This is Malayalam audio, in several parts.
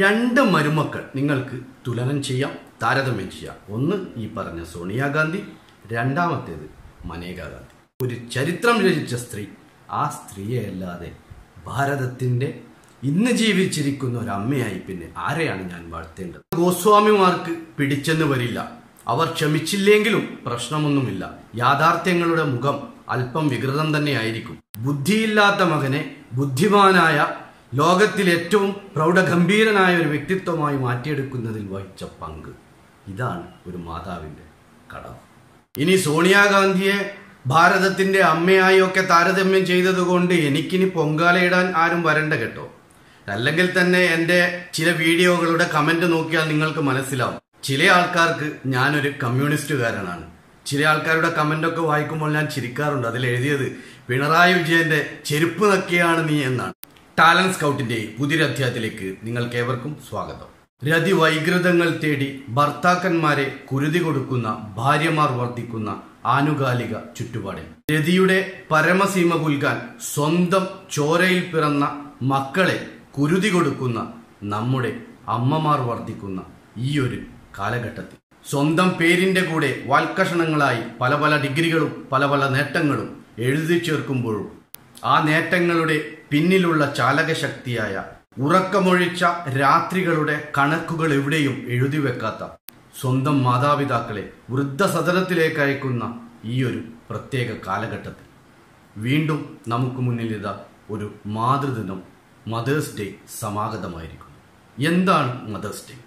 രണ്ട് മരുമക്കൾ നിങ്ങൾക്ക് തുലനം ചെയ്യാം താരതമ്യം ചെയ്യാം ഒന്ന് ഈ പറഞ്ഞ സോണിയാഗാന്ധി രണ്ടാമത്തേത് മനേകാ ഗാന്ധി ഒരു ചരിത്രം രചിച്ച സ്ത്രീ ആ സ്ത്രീയെ അല്ലാതെ ഭാരതത്തിന്റെ ഇന്ന് ജീവിച്ചിരിക്കുന്ന ഒരു അമ്മയായി പിന്നെ ആരെയാണ് ഞാൻ വാഴ്ത്തേണ്ടത് ഗോസ്വാമിമാർക്ക് പിടിച്ചെന്ന് വരില്ല അവർ ക്ഷമിച്ചില്ലെങ്കിലും പ്രശ്നമൊന്നുമില്ല യാഥാർത്ഥ്യങ്ങളുടെ മുഖം അല്പം വികൃതം തന്നെയായിരിക്കും ബുദ്ധിയില്ലാത്ത മകനെ ബുദ്ധിമാനായ ലോകത്തിൽ ഏറ്റവും പ്രൗഢഗംഭീരനായ ഒരു വ്യക്തിത്വമായി മാറ്റിയെടുക്കുന്നതിൽ വഹിച്ച പങ്ക് ഇതാണ് ഒരു മാതാവിന്റെ കടമ ഇനി സോണിയാഗാന്ധിയെ ഭാരതത്തിന്റെ അമ്മയായി ഒക്കെ താരതമ്യം ചെയ്തതുകൊണ്ട് എനിക്കിനി പൊങ്കാലയിടാൻ ആരും വരണ്ട കേട്ടോ അല്ലെങ്കിൽ തന്നെ എൻ്റെ ചില വീഡിയോകളുടെ കമന്റ് നോക്കിയാൽ നിങ്ങൾക്ക് മനസ്സിലാവും ചില ആൾക്കാർക്ക് ഞാനൊരു കമ്മ്യൂണിസ്റ്റുകാരനാണ് ചില ആൾക്കാരുടെ കമന്റ് ഒക്കെ വായിക്കുമ്പോൾ ഞാൻ ചിരിക്കാറുണ്ട് അതിൽ എഴുതിയത് പിണറായി വിജയന്റെ ചെരുപ്പ് നക്കിയാണ് നീ എന്നാണ് ടാലന്റ് സ്കൗട്ടിന്റെ പുതിയൊരു അധ്യായത്തിലേക്ക് നിങ്ങൾക്ക് ഏവർക്കും സ്വാഗതം രതി വൈകൃതങ്ങൾ തേടി ഭർത്താക്കന്മാരെ കുരുതി കൊടുക്കുന്ന ഭാര്യമാർ വർദ്ധിക്കുന്ന ആനുകാലിക ചുറ്റുപാടിൽ രതിയുടെ പരമസീമ പുൽകാൻ സ്വന്തം ചോരയിൽ പിറന്ന മക്കളെ കുരുതി കൊടുക്കുന്ന നമ്മുടെ അമ്മമാർ വർദ്ധിക്കുന്ന ഈ ഒരു കാലഘട്ടത്തിൽ സ്വന്തം പേരിന്റെ കൂടെ വാൽക്കഷണങ്ങളായി പല പല ഡിഗ്രികളും പല പല നേട്ടങ്ങളും എഴുതി ചേർക്കുമ്പോഴും ആ നേട്ടങ്ങളുടെ പിന്നിലുള്ള ചാലകശക്തിയായ ഉറക്കമൊഴിച്ച രാത്രികളുടെ കണക്കുകൾ എവിടെയും എഴുതി വെക്കാത്ത സ്വന്തം മാതാപിതാക്കളെ വൃദ്ധസദനത്തിലേക്ക് അയക്കുന്ന ഈ ഒരു പ്രത്യേക കാലഘട്ടത്തിൽ വീണ്ടും നമുക്ക് മുന്നിൽ ഇതാ ഒരു മാതൃദിനം മദേഴ്സ് ഡേ സമാഗതമായിരിക്കുന്നു എന്താണ് മദേഴ്സ് ഡേ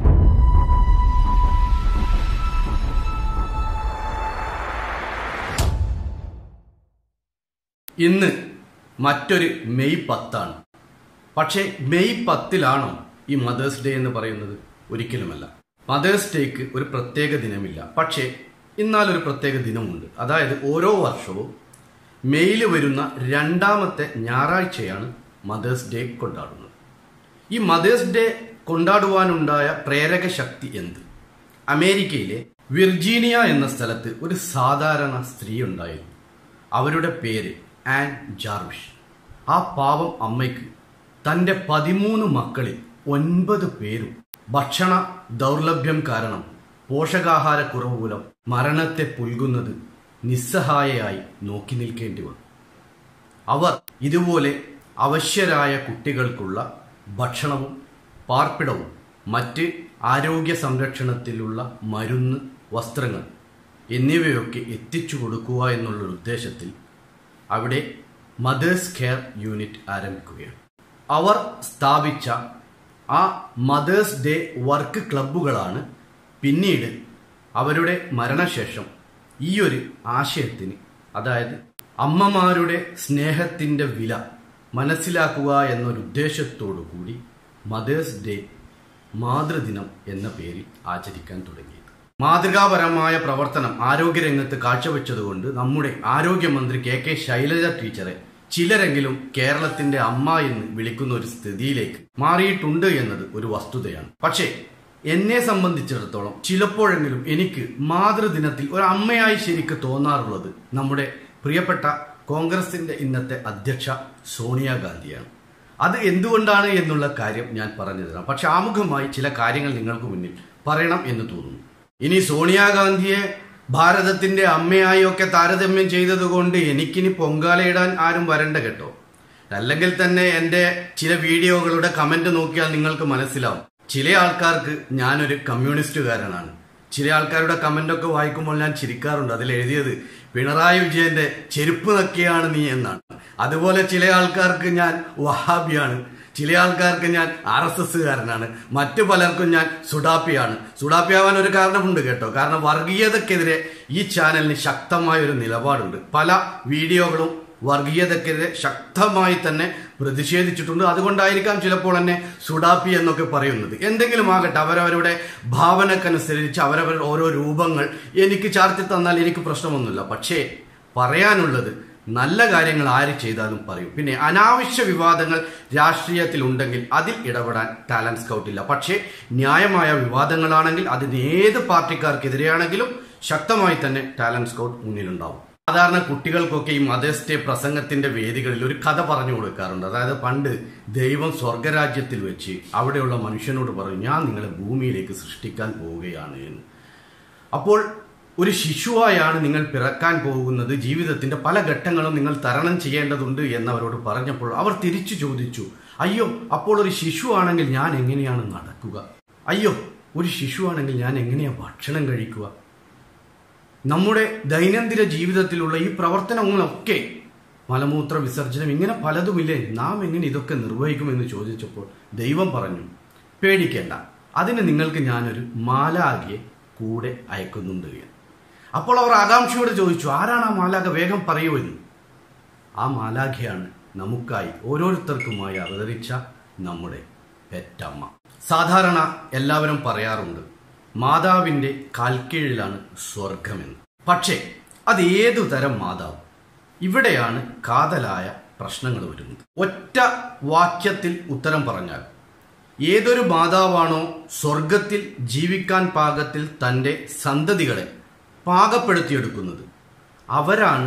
ഇന്ന് മറ്റൊരു മെയ് പത്താണ് പക്ഷേ മെയ് പത്തിലാണോ ഈ മദേഴ്സ് ഡേ എന്ന് പറയുന്നത് ഒരിക്കലുമല്ല മദേഴ്സ് ഡേക്ക് ഒരു പ്രത്യേക ദിനമില്ല പക്ഷേ എന്നാൽ ഒരു പ്രത്യേക ദിനമുണ്ട് അതായത് ഓരോ വർഷവും മെയ്യിൽ വരുന്ന രണ്ടാമത്തെ ഞായറാഴ്ചയാണ് മദേഴ്സ് ഡേ കൊണ്ടാടുന്നത് ഈ മദേഴ്സ് ഡേ കൊണ്ടാടുവാനുണ്ടായ പ്രേരക ശക്തി എന്ത് അമേരിക്കയിലെ വിർജീനിയ എന്ന സ്ഥലത്ത് ഒരു സാധാരണ സ്ത്രീ ഉണ്ടായിരുന്നു അവരുടെ പേര് ആൻ ജാർവിഷ് ആ പാവം അമ്മയ്ക്ക് തന്റെ പതിമൂന്ന് മക്കളിൽ ഒൻപത് പേരും ഭക്ഷണ ദൗർലഭ്യം കാരണം പോഷകാഹാരക്കുറവ് മൂലം മരണത്തെ പുൽകുന്നത് നിസ്സഹായയായി നോക്കി നിൽക്കേണ്ടി വന്നു അവർ ഇതുപോലെ അവശ്യരായ കുട്ടികൾക്കുള്ള ഭക്ഷണവും പാർപ്പിടവും മറ്റ് ആരോഗ്യ സംരക്ഷണത്തിലുള്ള മരുന്ന് വസ്ത്രങ്ങൾ എന്നിവയൊക്കെ എത്തിച്ചു കൊടുക്കുക എന്നുള്ള ഉദ്ദേശത്തിൽ അവിടെ മദേഴ്സ് കെയർ യൂണിറ്റ് ആരംഭിക്കുകയാണ് അവർ സ്ഥാപിച്ച ആ മദേഴ്സ് ഡേ വർക്ക് ക്ലബ്ബുകളാണ് പിന്നീട് അവരുടെ മരണശേഷം ഈ ഒരു ആശയത്തിന് അതായത് അമ്മമാരുടെ സ്നേഹത്തിന്റെ വില മനസ്സിലാക്കുക എന്നൊരു ഉദ്ദേശത്തോടു കൂടി മദേഴ്സ് ഡേ മാതൃദിനം എന്ന പേരിൽ ആചരിക്കാൻ തുടങ്ങിയത് മാതൃകാപരമായ പ്രവർത്തനം ആരോഗ്യരംഗത്ത് കാഴ്ചവെച്ചതുകൊണ്ട് നമ്മുടെ ആരോഗ്യമന്ത്രി കെ കെ ശൈലജ ടീച്ചറെ ചിലരെങ്കിലും കേരളത്തിന്റെ അമ്മ എന്ന് വിളിക്കുന്ന ഒരു സ്ഥിതിയിലേക്ക് മാറിയിട്ടുണ്ട് എന്നത് ഒരു വസ്തുതയാണ് പക്ഷേ എന്നെ സംബന്ധിച്ചിടത്തോളം ചിലപ്പോഴെങ്കിലും എനിക്ക് മാതൃദിനത്തിൽ ഒരു അമ്മയായി ശരിക്ക് തോന്നാറുള്ളത് നമ്മുടെ പ്രിയപ്പെട്ട കോൺഗ്രസിന്റെ ഇന്നത്തെ അധ്യക്ഷ സോണിയാഗാന്ധിയാണ് അത് എന്തുകൊണ്ടാണ് എന്നുള്ള കാര്യം ഞാൻ പറഞ്ഞു തരാം പക്ഷെ ആമുഖമായി ചില കാര്യങ്ങൾ നിങ്ങൾക്ക് മുന്നിൽ പറയണം എന്ന് തോന്നുന്നു ഇനി സോണിയാഗാന്ധിയെ ഭാരതത്തിന്റെ അമ്മയായി ഒക്കെ താരതമ്യം ചെയ്തതുകൊണ്ട് എനിക്കിനി പൊങ്കാലയിടാൻ ആരും വരണ്ട കേട്ടോ അല്ലെങ്കിൽ തന്നെ എൻ്റെ ചില വീഡിയോകളുടെ കമന്റ് നോക്കിയാൽ നിങ്ങൾക്ക് മനസ്സിലാവും ചില ആൾക്കാർക്ക് ഞാനൊരു കമ്മ്യൂണിസ്റ്റുകാരനാണ് ചില ആൾക്കാരുടെ കമന്റ് ഒക്കെ വായിക്കുമ്പോൾ ഞാൻ ചിരിക്കാറുണ്ട് അതിൽ എഴുതിയത് പിണറായി വിജയന്റെ ചെരുപ്പ് നക്കിയാണ് നീ എന്നാണ് അതുപോലെ ചില ആൾക്കാർക്ക് ഞാൻ വഹാബിയാണ് ചില ആൾക്കാർക്ക് ഞാൻ ആർ എസ് എസ്സുകാരനാണ് മറ്റു പലർക്കും ഞാൻ സുഡാപ്പിയാണ് സുഡാപ്പിയാവാൻ ഒരു കാരണമുണ്ട് കേട്ടോ കാരണം വർഗീയതക്കെതിരെ ഈ ചാനലിന് ശക്തമായ ഒരു നിലപാടുണ്ട് പല വീഡിയോകളും വർഗീയതക്കെതിരെ ശക്തമായി തന്നെ പ്രതിഷേധിച്ചിട്ടുണ്ട് അതുകൊണ്ടായിരിക്കാം ചിലപ്പോൾ എന്നെ സുഡാപ്പി എന്നൊക്കെ പറയുന്നത് എന്തെങ്കിലും ആകട്ടെ അവരവരുടെ ഭാവനക്കനുസരിച്ച് അവരവരുടെ ഓരോ രൂപങ്ങൾ എനിക്ക് ചാർത്തി തന്നാൽ എനിക്ക് പ്രശ്നമൊന്നുമില്ല പക്ഷേ പറയാനുള്ളത് നല്ല കാര്യങ്ങൾ ആര് ചെയ്താലും പറയും പിന്നെ അനാവശ്യ വിവാദങ്ങൾ രാഷ്ട്രീയത്തിൽ ഉണ്ടെങ്കിൽ അതിൽ ഇടപെടാൻ ടാലന്റ് സ്കൗട്ട് ഇല്ല പക്ഷേ ന്യായമായ വിവാദങ്ങളാണെങ്കിൽ അതിന് ഏത് പാർട്ടിക്കാർക്കെതിരെയാണെങ്കിലും ശക്തമായി തന്നെ ടാലന്റ് സ്കൗട്ട് മുന്നിലുണ്ടാവും സാധാരണ കുട്ടികൾക്കൊക്കെ ഈ മദേഴ്സ് ഡേ പ്രസംഗത്തിന്റെ വേദികളിൽ ഒരു കഥ പറഞ്ഞു കൊടുക്കാറുണ്ട് അതായത് പണ്ട് ദൈവം സ്വർഗരാജ്യത്തിൽ വെച്ച് അവിടെയുള്ള മനുഷ്യനോട് പറഞ്ഞു ഞാൻ നിങ്ങളെ ഭൂമിയിലേക്ക് സൃഷ്ടിക്കാൻ പോവുകയാണ് എന്ന് അപ്പോൾ ഒരു ശിശുവായാണ് നിങ്ങൾ പിറക്കാൻ പോകുന്നത് ജീവിതത്തിന്റെ പല ഘട്ടങ്ങളും നിങ്ങൾ തരണം ചെയ്യേണ്ടതുണ്ട് എന്നവരോട് പറഞ്ഞപ്പോൾ അവർ തിരിച്ചു ചോദിച്ചു അയ്യോ അപ്പോൾ ഒരു ശിശുവാണെങ്കിൽ ഞാൻ എങ്ങനെയാണ് നടക്കുക അയ്യോ ഒരു ശിശുവാണെങ്കിൽ ഞാൻ എങ്ങനെയാ ഭക്ഷണം കഴിക്കുക നമ്മുടെ ദൈനംദിന ജീവിതത്തിലുള്ള ഈ പ്രവർത്തനങ്ങളൊക്കെ മലമൂത്ര വിസർജനം ഇങ്ങനെ പലതുമില്ലേ നാം എങ്ങനെ ഇതൊക്കെ നിർവഹിക്കുമെന്ന് ചോദിച്ചപ്പോൾ ദൈവം പറഞ്ഞു പേടിക്കേണ്ട അതിന് നിങ്ങൾക്ക് ഞാനൊരു മാലാകിയെ കൂടെ അയക്കുന്നുണ്ട് എന്ന് അപ്പോൾ അവർ ആകാംക്ഷയോട് ചോദിച്ചു ആരാണ് ആ മാലാഖ വേഗം പറയുമെന്ന് ആ മാലാഖയാണ് നമുക്കായി ഓരോരുത്തർക്കുമായി അവതരിച്ച നമ്മുടെ പെറ്റമ്മ സാധാരണ എല്ലാവരും പറയാറുണ്ട് മാതാവിന്റെ കാൽക്കീഴിലാണ് സ്വർഗമെന്ന് പക്ഷേ അത് ഏതു തരം മാതാവ് ഇവിടെയാണ് കാതലായ പ്രശ്നങ്ങൾ വരുന്നത് ഒറ്റ വാക്യത്തിൽ ഉത്തരം പറഞ്ഞാൽ ഏതൊരു മാതാവാണോ സ്വർഗത്തിൽ ജീവിക്കാൻ പാകത്തിൽ തൻ്റെ സന്തതികളെ പാകപ്പെടുത്തിയെടുക്കുന്നത് അവരാണ്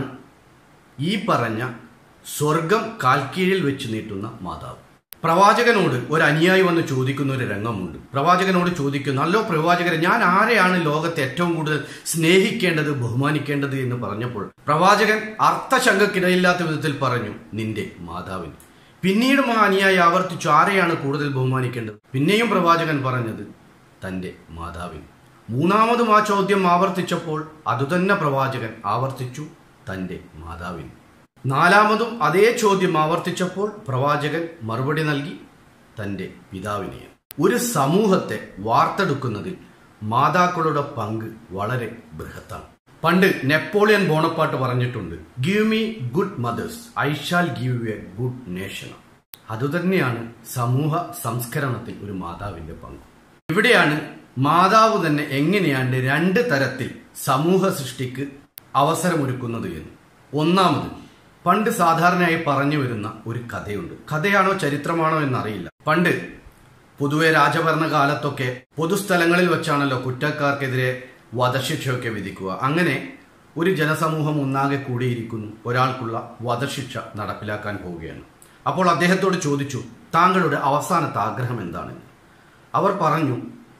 ഈ പറഞ്ഞ സ്വർഗം കാൽക്കീഴിൽ വെച്ച് നീട്ടുന്ന മാതാവ് പ്രവാചകനോട് ഒരു അനുയായി വന്ന് ചോദിക്കുന്ന ഒരു രംഗമുണ്ട് പ്രവാചകനോട് ചോദിക്കുന്നു അല്ലോ പ്രവാചകരെ ഞാൻ ആരെയാണ് ലോകത്തെ ഏറ്റവും കൂടുതൽ സ്നേഹിക്കേണ്ടത് ബഹുമാനിക്കേണ്ടത് എന്ന് പറഞ്ഞപ്പോൾ പ്രവാചകൻ അർത്ഥശങ്കക്കിടയില്ലാത്ത വിധത്തിൽ പറഞ്ഞു നിന്റെ മാതാവിന് പിന്നീടും ആ അനുയായി ആവർത്തിച്ചു ആരെയാണ് കൂടുതൽ ബഹുമാനിക്കേണ്ടത് പിന്നെയും പ്രവാചകൻ പറഞ്ഞത് തന്റെ മാതാവിന് മൂന്നാമതും ആ ചോദ്യം ആവർത്തിച്ചപ്പോൾ അതുതന്നെ പ്രവാചകൻ ആവർത്തിച്ചു തന്റെ മാതാവിന് നാലാമതും അതേ ചോദ്യം ആവർത്തിച്ചപ്പോൾ പ്രവാചകൻ മറുപടി നൽകി തന്റെ പിതാവിനെ ഒരു സമൂഹത്തെ വാർത്തെടുക്കുന്നതിൽ മാതാക്കളുടെ പങ്ക് വളരെ ബൃഹത്താണ് പണ്ട് നെപ്പോളിയൻ ബോണപ്പാട്ട് പറഞ്ഞിട്ടുണ്ട് give me good mothers I shall give you a good nation അതുതന്നെയാണ് സമൂഹ സംസ്കരണത്തിൽ ഒരു മാതാവിന്റെ പങ്ക് ഇവിടെയാണ് മാതാവ് തന്നെ എങ്ങനെയാണ് രണ്ട് തരത്തിൽ സമൂഹ സൃഷ്ടിക്ക് അവസരമൊരുക്കുന്നത് എന്ന് ഒന്നാമത് പണ്ട് സാധാരണയായി പറഞ്ഞു വരുന്ന ഒരു കഥയുണ്ട് കഥയാണോ ചരിത്രമാണോ എന്നറിയില്ല പണ്ട് പൊതുവെ രാജഭരണ കാലത്തൊക്കെ പൊതുസ്ഥലങ്ങളിൽ വെച്ചാണല്ലോ കുറ്റക്കാർക്കെതിരെ വധശിക്ഷയൊക്കെ വിധിക്കുക അങ്ങനെ ഒരു ജനസമൂഹം ഒന്നാകെ കൂടിയിരിക്കുന്നു ഒരാൾക്കുള്ള വധശിക്ഷ നടപ്പിലാക്കാൻ പോവുകയാണ് അപ്പോൾ അദ്ദേഹത്തോട് ചോദിച്ചു താങ്കളുടെ അവസാനത്തെ ആഗ്രഹം എന്താണ് അവർ പറഞ്ഞു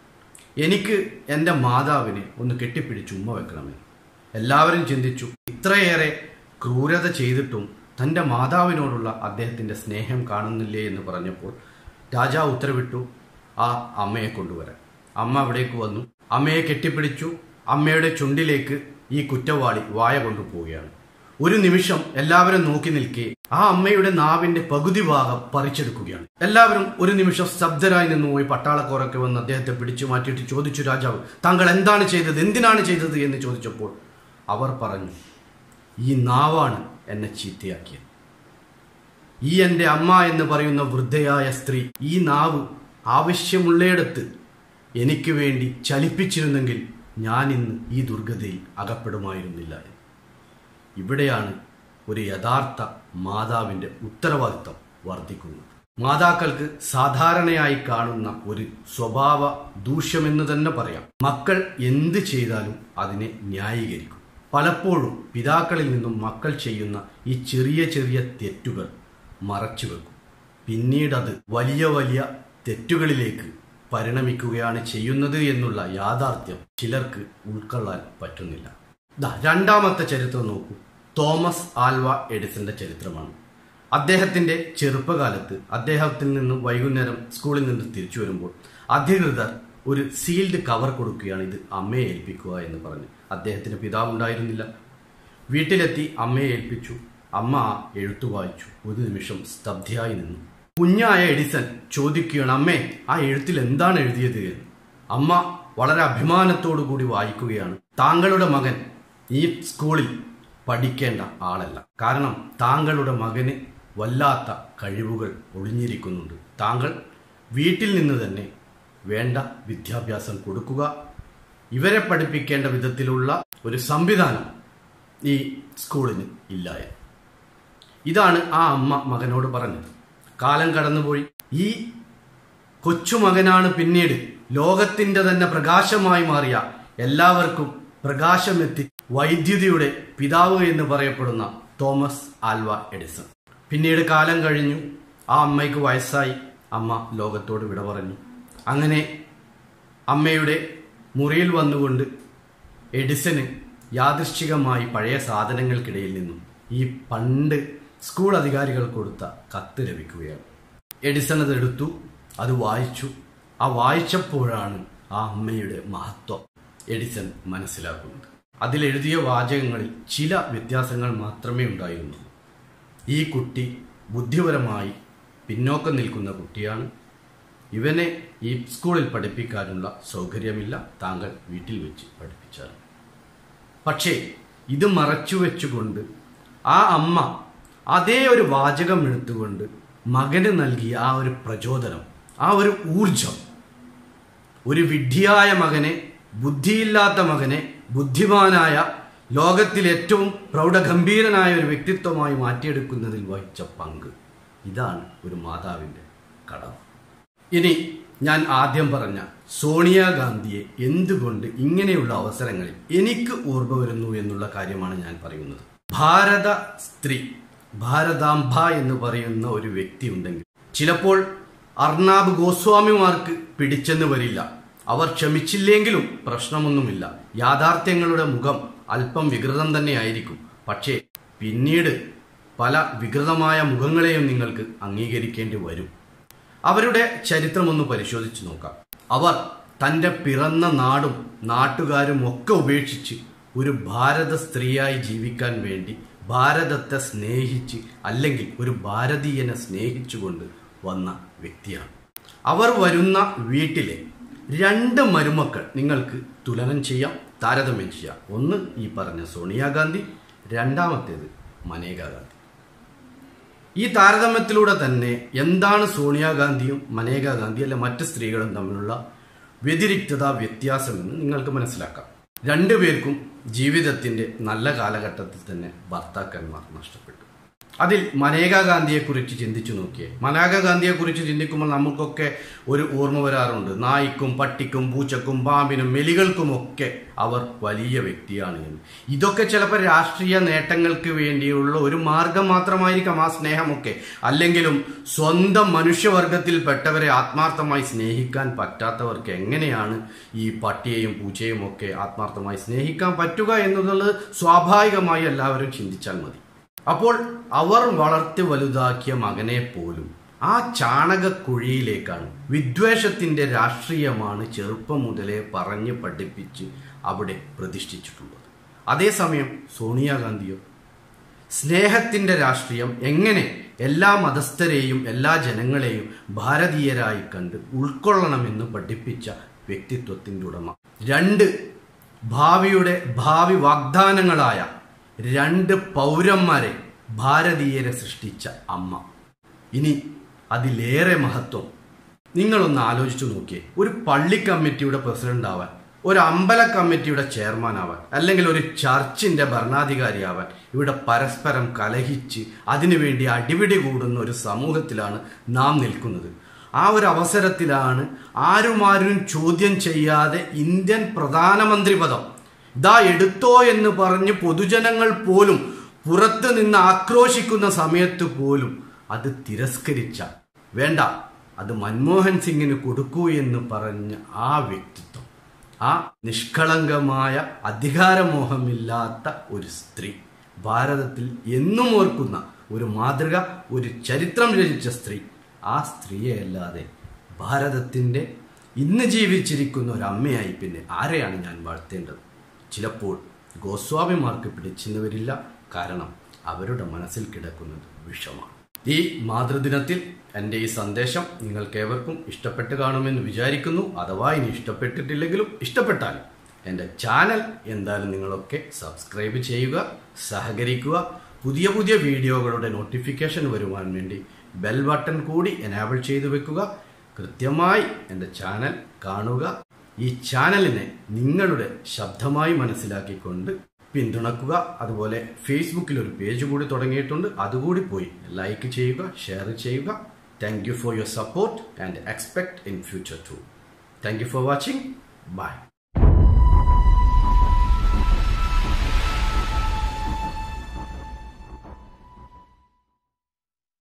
എനിക്ക് എൻ്റെ മാതാവിനെ ഒന്ന് കെട്ടിപ്പിടിച്ച് ഉമ്മ വെക്കണമെന്ന് എല്ലാവരും ചിന്തിച്ചു ഇത്രയേറെ ക്രൂരത ചെയ്തിട്ടും തൻ്റെ മാതാവിനോടുള്ള അദ്ദേഹത്തിൻ്റെ സ്നേഹം കാണുന്നില്ലേ എന്ന് പറഞ്ഞപ്പോൾ രാജാവ് ഉത്തരവിട്ടു ആ അമ്മയെ കൊണ്ടുവരാൻ അമ്മ അവിടേക്ക് വന്നു അമ്മയെ കെട്ടിപ്പിടിച്ചു അമ്മയുടെ ചുണ്ടിലേക്ക് ഈ കുറ്റവാളി വായ കൊണ്ടുപോവുകയാണ് ഒരു നിമിഷം എല്ലാവരും നോക്കി നിൽക്കെ ആ അമ്മയുടെ നാവിന്റെ പകുതി ഭാഗം പറിച്ചെടുക്കുകയാണ് എല്ലാവരും ഒരു നിമിഷം സ്തബ്ധരായി നിന്ന് പോയി പട്ടാളക്കോറൊക്കെ വന്ന് അദ്ദേഹത്തെ പിടിച്ചു മാറ്റിയിട്ട് ചോദിച്ചു രാജാവ് താങ്കൾ എന്താണ് ചെയ്തത് എന്തിനാണ് ചെയ്തത് എന്ന് ചോദിച്ചപ്പോൾ അവർ പറഞ്ഞു ഈ നാവാണ് എന്നെ ചീത്തയാക്കിയത് ഈ എൻ്റെ അമ്മ എന്ന് പറയുന്ന വൃദ്ധയായ സ്ത്രീ ഈ നാവ് ആവശ്യമുള്ളയിടത്ത് എനിക്ക് വേണ്ടി ചലിപ്പിച്ചിരുന്നെങ്കിൽ ഞാൻ ഇന്ന് ഈ ദുർഗതയിൽ അകപ്പെടുമായിരുന്നില്ല എന്ന്. ഇവിടെയാണ് ഒരു യഥാർത്ഥ മാതാവിൻ്റെ ഉത്തരവാദിത്തം വർദ്ധിക്കുന്നത് മാതാക്കൾക്ക് സാധാരണയായി കാണുന്ന ഒരു സ്വഭാവ ദൂഷ്യമെന്ന് തന്നെ പറയാം മക്കൾ എന്ത് ചെയ്താലും അതിനെ ന്യായീകരിക്കും പലപ്പോഴും പിതാക്കളിൽ നിന്നും മക്കൾ ചെയ്യുന്ന ഈ ചെറിയ ചെറിയ തെറ്റുകൾ മറച്ചു വെക്കും പിന്നീടത് വലിയ വലിയ തെറ്റുകളിലേക്ക് പരിണമിക്കുകയാണ് ചെയ്യുന്നത് എന്നുള്ള യാഥാർത്ഥ്യം ചിലർക്ക് ഉൾക്കൊള്ളാൻ പറ്റുന്നില്ല ദാ രണ്ടാമത്തെ ചരിത്രം നോക്കൂ തോമസ് ആൽവ എഡിസന്റെ ചരിത്രമാണ് അദ്ദേഹത്തിന്റെ ചെറുപ്പകാലത്ത് അദ്ദേഹത്തിൽ നിന്ന് വൈകുന്നേരം സ്കൂളിൽ നിന്ന് തിരിച്ചു വരുമ്പോൾ അധികൃതർ ഒരു സീൽഡ് കവർ കൊടുക്കുകയാണ് ഇത് അമ്മയെ ഏൽപ്പിക്കുക എന്ന് പറഞ്ഞ് അദ്ദേഹത്തിന് പിതാവുണ്ടായിരുന്നില്ല വീട്ടിലെത്തി അമ്മയെ ഏൽപ്പിച്ചു അമ്മ ആ എഴുത്തു വായിച്ചു ഒരു നിമിഷം സ്തബ്ധയായി നിന്നു കുഞ്ഞായ എഡിസൺ ചോദിക്കുകയാണ് അമ്മേ ആ എഴുത്തിൽ എന്താണ് എഴുതിയത് എന്ന് അമ്മ വളരെ അഭിമാനത്തോടു കൂടി വായിക്കുകയാണ് താങ്കളുടെ മകൻ ഈ സ്കൂളിൽ പഠിക്കേണ്ട ആളല്ല കാരണം താങ്കളുടെ മകന് വല്ലാത്ത കഴിവുകൾ ഒളിഞ്ഞിരിക്കുന്നുണ്ട് താങ്കൾ വീട്ടിൽ നിന്ന് തന്നെ വേണ്ട വിദ്യാഭ്യാസം കൊടുക്കുക ഇവരെ പഠിപ്പിക്കേണ്ട വിധത്തിലുള്ള ഒരു സംവിധാനം ഈ സ്കൂളിന് ഇല്ല എന്ന്. ഇതാണ് ആ അമ്മ മകനോട് പറഞ്ഞത് കാലം കടന്നുപോയി ഈ കൊച്ചുമകനാണ് പിന്നീട് ലോകത്തിന്റെ തന്നെ പ്രകാശമായി മാറിയ എല്ലാവർക്കും പ്രകാശമെത്തി വൈദ്യുതിയുടെ പിതാവ് എന്ന് പറയപ്പെടുന്ന തോമസ് ആൽവ എഡിസൺ പിന്നീട് കാലം കഴിഞ്ഞു ആ അമ്മയ്ക്ക് വയസ്സായി അമ്മ ലോകത്തോട് വിട പറഞ്ഞു അങ്ങനെ അമ്മയുടെ മുറിയിൽ വന്നുകൊണ്ട് എഡിസന് യാദൃശ്ചികമായി പഴയ സാധനങ്ങൾക്കിടയിൽ നിന്നും ഈ പണ്ട് സ്കൂൾ അധികാരികൾ കൊടുത്ത കത്ത് ലഭിക്കുകയാണ് എഡിസൺ അത് എടുത്തു അത് വായിച്ചു ആ വായിച്ചപ്പോഴാണ് ആ അമ്മയുടെ മഹത്വം എഡിസൺ മനസ്സിലാക്കുന്നത് അതിലെഴുതിയ വാചകങ്ങളിൽ ചില വ്യത്യാസങ്ങൾ മാത്രമേ ഉണ്ടായിരുന്നുള്ളൂ ഈ കുട്ടി ബുദ്ധിപരമായി പിന്നോക്കം നിൽക്കുന്ന കുട്ടിയാണ് ഇവനെ ഈ സ്കൂളിൽ പഠിപ്പിക്കാനുള്ള സൗകര്യമില്ല താങ്കൾ വീട്ടിൽ വെച്ച് പഠിപ്പിച്ചാൽ പക്ഷേ ഇത് മറച്ചു വെച്ചുകൊണ്ട് ആ അമ്മ അതേ ഒരു വാചകം എടുത്തുകൊണ്ട് മകന് നൽകിയ ആ ഒരു പ്രചോദനം ആ ഒരു ഊർജം ഒരു വിഡ്ഢിയായ മകനെ ബുദ്ധിയില്ലാത്ത മകനെ ബുദ്ധിമാനായ ലോകത്തിൽ ഏറ്റവും പ്രൗഢഗംഭീരനായ ഒരു വ്യക്തിത്വമായി മാറ്റിയെടുക്കുന്നതിൽ വഹിച്ച പങ്ക് ഇതാണ് ഒരു മാതാവിൻ്റെ കടമ ഇനി ഞാൻ ആദ്യം പറഞ്ഞ സോണിയാഗാന്ധിയെ എന്തുകൊണ്ട് ഇങ്ങനെയുള്ള അവസരങ്ങളിൽ എനിക്ക് ഓർമ്മ വരുന്നു എന്നുള്ള കാര്യമാണ് ഞാൻ പറയുന്നത് ഭാരത സ്ത്രീ ഭാരതാംബ എന്ന് പറയുന്ന ഒരു വ്യക്തി ഉണ്ടെങ്കിൽ ചിലപ്പോൾ അർണാബ് ഗോസ്വാമിമാർക്ക് പിടിച്ചെന്ന് വരില്ല അവർ ക്ഷമിച്ചില്ലെങ്കിലും പ്രശ്നമൊന്നുമില്ല യാഥാർത്ഥ്യങ്ങളുടെ മുഖം അല്പം വികൃതം തന്നെയായിരിക്കും പക്ഷേ പിന്നീട് പല വികൃതമായ മുഖങ്ങളെയും നിങ്ങൾക്ക് അംഗീകരിക്കേണ്ടി വരും അവരുടെ ചരിത്രം ഒന്ന് പരിശോധിച്ചു നോക്കാം അവർ തന്റെ പിറന്ന നാടും നാട്ടുകാരും ഒക്കെ ഉപേക്ഷിച്ച് ഒരു ഭാരത സ്ത്രീയായി ജീവിക്കാൻ വേണ്ടി ഭാരതത്തെ സ്നേഹിച്ച് അല്ലെങ്കിൽ ഒരു ഭാരതീയനെ സ്നേഹിച്ചുകൊണ്ട് വന്ന വ്യക്തിയാണ് അവർ വരുന്ന വീട്ടിലെ രണ്ട് മരുമക്കൾ നിങ്ങൾക്ക് തുലനം ചെയ്യാം താരതമ്യം ചെയ്യാം ഒന്ന് ഈ പറഞ്ഞ സോണിയാഗാന്ധി രണ്ടാമത്തേത് മനേകാഗാന്ധി ഈ താരതമ്യത്തിലൂടെ തന്നെ എന്താണ് സോണിയാഗാന്ധിയും മനേകാഗാന്ധി അല്ലെ മറ്റ് സ്ത്രീകളും തമ്മിലുള്ള വ്യതിരിക്തത വ്യത്യാസമെന്ന് നിങ്ങൾക്ക് മനസ്സിലാക്കാം രണ്ടുപേർക്കും ജീവിതത്തിന്റെ നല്ല കാലഘട്ടത്തിൽ തന്നെ ഭർത്താക്കന്മാർ നഷ്ടപ്പെട്ടു അതിൽ മനേകാ ഗാന്ധിയെ കുറിച്ച് ചിന്തിച്ചു നോക്കിയേ മനേകാ ഗാന്ധിയെ കുറിച്ച് ചിന്തിക്കുമ്പോൾ നമുക്കൊക്കെ ഒരു ഓർമ്മ വരാറുണ്ട് നായ്ക്കും പട്ടിക്കും പൂച്ചക്കും പാമ്പിനും മെലികൾക്കുമൊക്കെ അവർ വലിയ വ്യക്തിയാണ് എന്ന് ഇതൊക്കെ ചിലപ്പോൾ രാഷ്ട്രീയ നേട്ടങ്ങൾക്ക് വേണ്ടിയുള്ള ഒരു മാർഗം മാത്രമായിരിക്കാം ആ സ്നേഹമൊക്കെ അല്ലെങ്കിലും സ്വന്തം മനുഷ്യവർഗത്തിൽപ്പെട്ടവരെ ആത്മാർത്ഥമായി സ്നേഹിക്കാൻ പറ്റാത്തവർക്ക് എങ്ങനെയാണ് ഈ പട്ടിയെയും പൂച്ചയും ഒക്കെ ആത്മാർത്ഥമായി സ്നേഹിക്കാൻ പറ്റുക എന്നുള്ളത് സ്വാഭാവികമായി എല്ലാവരും ചിന്തിച്ചാൽ മതി അപ്പോൾ അവർ വളർത്തി വലുതാക്കിയ മകനെ പോലും ആ ചാണകക്കുഴിയിലേക്കാണ് വിദ്വേഷത്തിന്റെ രാഷ്ട്രീയമാണ് ചെറുപ്പം മുതലേ പറഞ്ഞ് പഠിപ്പിച്ച് അവിടെ പ്രതിഷ്ഠിച്ചിട്ടുള്ളത് അതേസമയം സോണിയാഗാന്ധിയോ സ്നേഹത്തിന്റെ രാഷ്ട്രീയം എങ്ങനെ എല്ലാ മതസ്ഥരെയും എല്ലാ ജനങ്ങളെയും ഭാരതീയരായി കണ്ട് ഉൾക്കൊള്ളണമെന്ന് പഠിപ്പിച്ച വ്യക്തിത്വത്തിന്റെ ഉടമ രണ്ട് ഭാവിയുടെ ഭാവി വാഗ്ദാനങ്ങളായ രണ്ട് പൗരന്മാരെ ഭാരതീയരെ സൃഷ്ടിച്ച അമ്മ ഇനി അതിലേറെ മഹത്വം നിങ്ങളൊന്ന് ആലോചിച്ചു നോക്കിയേ ഒരു പള്ളി കമ്മിറ്റിയുടെ പ്രസിഡന്റ് ആവാൻ ഒരു അമ്പല കമ്മിറ്റിയുടെ ചെയർമാൻ ആവാൻ അല്ലെങ്കിൽ ഒരു ചർച്ചിന്റെ ഭരണാധികാരിയാവാൻ ഇവിടെ പരസ്പരം കലഹിച്ച് അതിനുവേണ്ടി അടിപിടി കൂടുന്ന ഒരു സമൂഹത്തിലാണ് നാം നിൽക്കുന്നത് ആ ഒരു അവസരത്തിലാണ് ആരുമാരും ചോദ്യം ചെയ്യാതെ ഇന്ത്യൻ പ്രധാനമന്ത്രി പദം ഇതാ എടുത്തോ എന്ന് പറഞ്ഞ് പൊതുജനങ്ങൾ പോലും പുറത്തു നിന്ന് ആക്രോശിക്കുന്ന സമയത്ത് പോലും അത് തിരസ്കരിച്ച വേണ്ട അത് മൻമോഹൻ സിംഗിന് കൊടുക്കൂ എന്ന് പറഞ്ഞ ആ വ്യക്തിത്വം ആ നിഷ്കളങ്കമായ അധികാരമോഹമില്ലാത്ത ഒരു സ്ത്രീ ഭാരതത്തിൽ എന്നും ഓർക്കുന്ന ഒരു മാതൃക ഒരു ചരിത്രം രചിച്ച സ്ത്രീ ആ സ്ത്രീയെ അല്ലാതെ ഭാരതത്തിൻ്റെ ഇന്ന് ജീവിച്ചിരിക്കുന്ന ഒരു അമ്മയായി പിന്നെ ആരെയാണ് ഞാൻ വാഴ്ത്തേണ്ടത് ചിലപ്പോൾ ഗോസ്വാമിമാർക്ക് പിടിച്ചെന്ന് വരില്ല കാരണം അവരുടെ മനസ്സിൽ കിടക്കുന്നത് വിഷമാണ് ഈ മാതൃദിനത്തിൽ എൻ്റെ ഈ സന്ദേശം നിങ്ങൾക്കേവർക്കും ഇഷ്ടപ്പെട്ട് കാണുമെന്ന് വിചാരിക്കുന്നു അഥവാ ഇനി ഇഷ്ടപ്പെട്ടിട്ടില്ലെങ്കിലും ഇഷ്ടപ്പെട്ടാലും എൻ്റെ ചാനൽ എന്തായാലും നിങ്ങളൊക്കെ സബ്സ്ക്രൈബ് ചെയ്യുക സഹകരിക്കുക പുതിയ പുതിയ വീഡിയോകളുടെ നോട്ടിഫിക്കേഷൻ വരുവാൻ വേണ്ടി ബെൽ ബട്ടൺ കൂടി എനാബിൾ ചെയ്തു വെക്കുക കൃത്യമായി എൻ്റെ ചാനൽ കാണുക ഈ ചാനലിനെ നിങ്ങളുടെ ശബ്ദമായി മനസ്സിലാക്കിക്കൊണ്ട് പിന്തുണക്കുക അതുപോലെ ഫേസ്ബുക്കിൽ ഒരു പേജ് കൂടി തുടങ്ങിയിട്ടുണ്ട് അതുകൂടി പോയി ലൈക്ക് ചെയ്യുക ഷെയർ ചെയ്യുക thank you for your support and expect in future too thank you for watching by